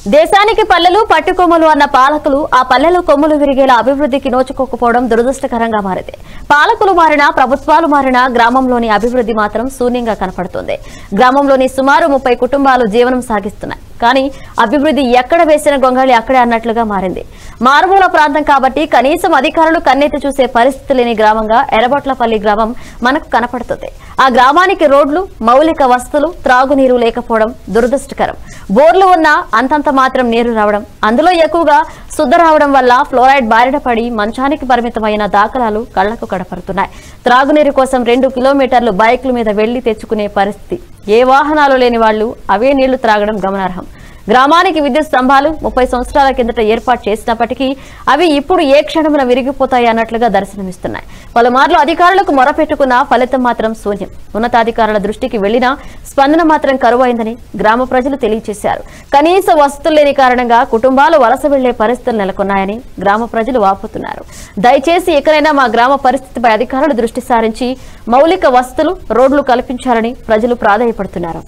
దేశానికి పల్లెలు పట్టుకొమ్మలు అన్న పాలకులు ఆ పల్లెలు కొమ్ములు విరిగేలా అభివృద్ధికి నోచుకోకపోవడం దురదృష్టకరంగా మారింది పాలకులు మారినా ప్రభుత్వాలు మారినా గ్రామంలోని అభివృద్ధి మాత్రం శూన్యంగా కనపడుతోంది గ్రామంలోని సుమారు ముప్పై కుటుంబాలు జీవనం సాగిస్తున్నాయి కానీ అభివృద్ధి ఎక్కడ వేసిన గొంగళి అక్కడే అన్నట్లుగా మారింది మారుమూల ప్రాంతం కాబట్టి కనీసం అధికారులు కన్నెత్తి చూసే పరిస్థితి లేని గ్రామంగా ఎర్రబొట్లపల్లి గ్రామం మనకు కనపడుతుంది ఆ గ్రామానికి రోడ్లు మౌలిక వస్తువులు త్రాగునీరు లేకపోవడం దురదృష్టకరం బోర్లు ఉన్నా అంతంత మాత్రం నీరు రావడం అందులో ఎక్కువగా శుద్ధ రావడం వల్ల ఫ్లోరైడ్ బారిన పడి మంచానికి పరిమితమైన దాఖలాలు కళ్లకు కడపడుతున్నాయి త్రాగునీరు కోసం రెండు కిలోమీటర్లు బైక్ల మీద వెళ్లి తెచ్చుకునే పరిస్థితి ఏ వాహనాలు లేని వాళ్లు అవే నీళ్లు త్రాగడం గమనార్హం గ్రామానికి విద్యుత్ స్తంభాలు ముప్పై సంవత్సరాల కిందట ఏర్పాటు చేసినప్పటికీ అవి ఇప్పుడు ఏ క్షణమున విరిగిపోతాయి అన్నట్లుగా దర్శనమిస్తున్నాయి పలుమార్లు అధికారులకు మొరపెట్టుకున్న ఫలితం మాత్రం శూన్యం ఉన్నతాధికారుల దృష్టికి వెళ్లినా స్పందన మాత్రం కరువైందని గ్రామ ప్రజలు తెలియజేశారు కనీస వసతులు లేని కారణంగా కుటుంబాలు వలస వెళ్లే పరిస్థితులు నెలకొన్నాయని గ్రామ ప్రజలు వాపోతున్నారు దయచేసి ఎక్కడైనా మా గ్రామ పరిస్థితిపై అధికారులు దృష్టి సారించి మౌలిక వసతులు రోడ్లు కల్పించాలని ప్రజలు ప్రాధాయపడుతున్నారు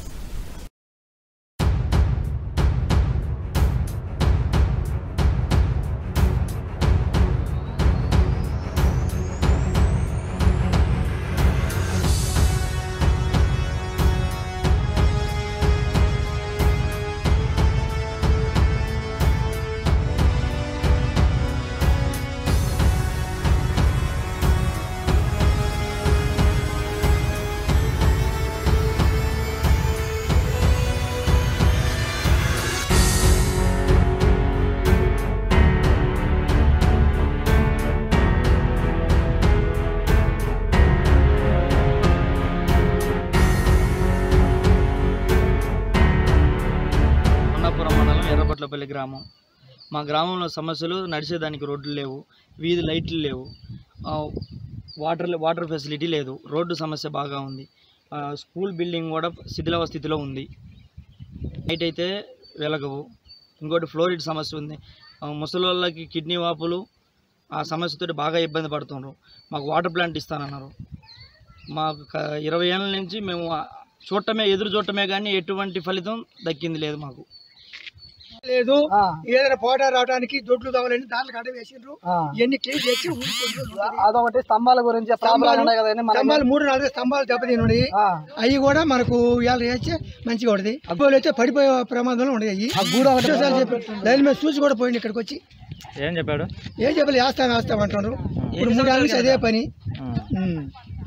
అన్నపురం మండలం ఎర్రబట్లపల్లి గ్రామం మా గ్రామంలో సమస్యలు నడిచేదానికి రోడ్లు లేవు వీధి లైట్లు లేవు ఆ, వాటర్ వాటర్ ఫెసిలిటీ లేదు రోడ్డు సమస్య బాగా ఉంది ఆ, స్కూల్ బిల్డింగ్ కూడా శిథిలవ స్థితిలో ఉంది నైట్ అయితే వెలగవు ఇంకోటి ఫ్లోరిడ్ సమస్య ఉంది ఆ, ముసలోళ్ళకి కిడ్నీ వాపులు ఆ సమస్యతో బాగా ఇబ్బంది పడుతున్నారు మాకు వాటర్ ప్లాంట్ ఇస్తానన్నారు మాకు క- ఇరవై ఏళ్ళ నుంచి మేము ఆ చూడటమే ఎదురు చూడటమే కానీ ఎటువంటి ఫలితం దక్కింది లేదు మాకు లేదు ఏదైనా పోటా రావడానికి దొడ్లు కావాలని దాంట్లో కట్ట వేసిండ్రు ఇవన్నీ క్లీన్ చేసి ఊరుకుంటూ అదొకటి స్తంభాల గురించి ప్రాబ్లం ఉన్నాయి కదండి మన స్తంభాలు మూడు నాలుగు స్తంభాలు దెబ్బతిని అవి కూడా మనకు ఇవాళ వేస్తే మంచిగా ఉంటుంది అబ్బోలు అయితే పడిపోయే ప్రమాదంలో ఉండేవి అవి గూడు ఒకటి విశేషాలు చెప్పి లైన్ మీద చూసి కూడా పోయింది ఇక్కడికి వచ్చి ఏం చెప్పాడు ఏం చెప్పాలి వేస్తాం వేస్తాం అంటున్నారు ఇప్పుడు మూడు నాలుగు నుంచి అదే పని ఉమ్.